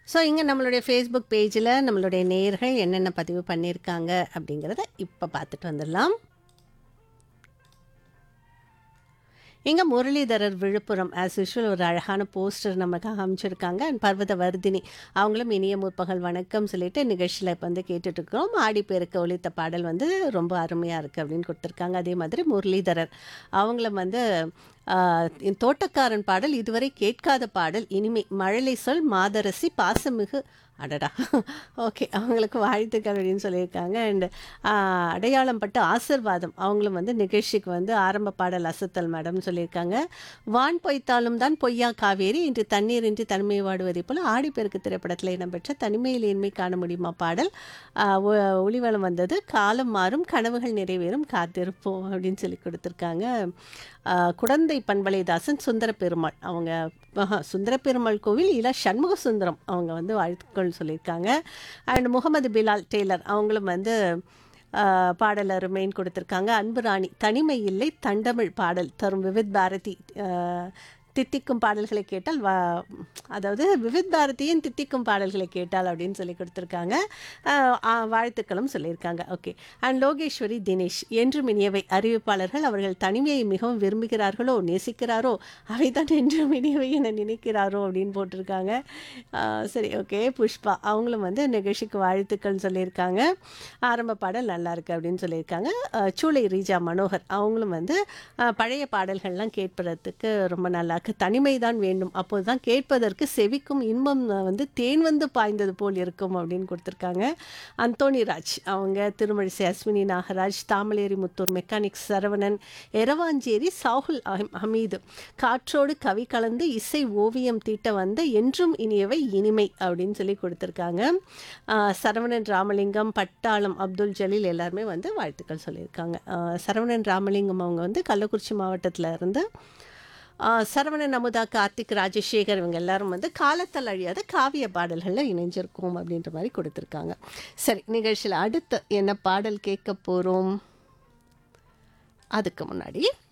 so இங்கே நம்மளுடைய Facebook பேஜில் நம்மளுடைய நேயர்கள் என்னென்ன பதிவு பண்ணியிருக்காங்க அப்படிங்கிறத இப்போ பார்த்துட்டு வந்துடலாம் இங்கே முரளிதரர் விழுப்புரம் ஆஸ் யூஷுவல் ஒரு அழகான போஸ்டர் நமக்காக அமைச்சிருக்காங்க அண்ட் பர்வத வர்தினி அவங்களும் இனிய முற்பகல் வணக்கம் சொல்லிட்டு நிகழ்ச்சியில் இப்போ வந்து கேட்டுட்ருக்கோம் ஆடி பேருக்கு ஒழித்த பாடல் வந்து ரொம்ப அருமையாக இருக்குது அப்படின்னு கொடுத்துருக்காங்க அதே மாதிரி முரளிதரர் அவங்களும் வந்து ஆஹ், இந்த தோட்டக்காரன் பாடல் இதுவரை கேட்காத பாடல் இனிமை மழலை சொல் மாதரசி பாசமிகு அடடா ஓகே அவங்களுக்கு வாழ்த்துக்கள் அப்படின்னு சொல்லியிருக்காங்க அண்ட் அடையாளம் பட்டு ஆசிர்வாதம் அவங்களும் வந்து நிகழ்ச்சிக்கு வந்து ஆரம்ப பாடல் அசத்தல் மேடம் சொல்லியிருக்காங்க வான் பொய்த்தாலும் தான் பொய்யா காவேரி இன்று தண்ணீர் இன்றி தனிமை வாடுவதை போல ஆடிப்பெருக்கு திரைப்படத்தில் இடம்பெற்ற தனிமையில் இன்மை காண முடியுமா பாடல் ஆஹ் ஒ- ஒளிவலம் வந்தது காலம் மாறும் கனவுகள் நிறைவேறும் காத்திருப்போம் அப்படின்னு சொல்லி கொடுத்துருக்காங்க ஆஹ் குடந்தை பண்பலைதாசன் சுந்தர பெருமாள் அவங்க ஆஹா, சுந்தர பெருமாள் கோவில் இல சண்முக சுந்தரம் அவங்க வந்து வாழ்த்துக்கள் சொல்லியிருக்காங்க அண்ட் முகமது பிலால் டெய்லர் அவங்களும் வந்து ஆஹ், பாடல் அருமைன்னு கொடுத்துருக்காங்க அன்பு ராணி தனிமை இல்லை தண்டமிழ் பாடல் தரும் விவித் பாரதி ஆஹ், தித்திக்கும் பாடல்களை கேட்டால் வா அதாவது விவித் பாரதியின் தித்திக்கும் பாடல்களை கேட்டால் அப்படின்னு சொல்லி கொடுத்துருக்காங்க ஆஹ், ஆஹ், வாழ்த்துக்களும் சொல்லியிருக்காங்க ஓகே அண்ட் லோகேஸ்வரி தினேஷ் என்றும் இனியவை அறிவிப்பாளர்கள் அவர்கள் தனிமையை மிகவும் விரும்புகிறார்களோ நேசிக்கிறாரோ அவை தான் என்றும் இனியவை என நினைக்கிறாரோ அப்படின்னு போட்டிருக்காங்க ஆஹ், சரி ஓகே புஷ்பா அவங்களும் வந்து நிகழ்ச்சிக்கு வாழ்த்துக்கள் சொல்லியிருக்காங்க ஆரம்ப பாடல் நல்லா இருக்கு அப்படின்னு சொல்லியிருக்காங்க ஆஹ், சூளை ரீஜா மனோகர் அவங்களும் வந்து ஆஹ், பழைய பாடல்கள்லாம் கேட்பதற்கு ரொம்ப நல்லா இருக்கு தனிமை தான் வேண்டும் அப்போது தான் கேட்பதற்கு செவிக்கும் இன்பம் ஆஹ், வந்து தேன் வந்து பாய்ந்தது போல் இருக்கும் அப்படின்னு கொடுத்துருக்காங்க அந்தோணி ராஜ் அவங்க திருமழிசை அஸ்வினி நாகராஜ் தாமலேரி முத்தூர் மெக்கானிக் சரவணன் எரவாஞ்சேரி சாகுல் அஹ்- ஹமீது காற்றோடு கவி கலந்து இசை ஓவியம் தீட்ட வந்த என்றும் இனியவை இனிமை அப்படின்னு சொல்லி கொடுத்துருக்காங்க ஆஹ் சரவணன் ராமலிங்கம் பட்டாளம் அப்துல் ஜலீல் எல்லாருமே வந்து வாழ்த்துக்கள் சொல்லியிருக்காங்க ஆஹ் சரவணன் ராமலிங்கம் அவங்க வந்து கள்ளக்குறிச்சி மாவட்டத்தில் இருந்து ஆஹ் சரவணன் அமுதா கார்த்திக் ராஜசேகர் இவங்க எல்லாரும் வந்து காலத்தால் அழியாத காவிய பாடல்களில் இணைஞ்சிருக்கோம் அப்படின்ற மாதிரி கொடுத்துருக்காங்க சரி நிகழ்ச்சியில் அடுத்து என்ன பாடல் கேட்க போகிறோம் அதுக்கு முன்னாடி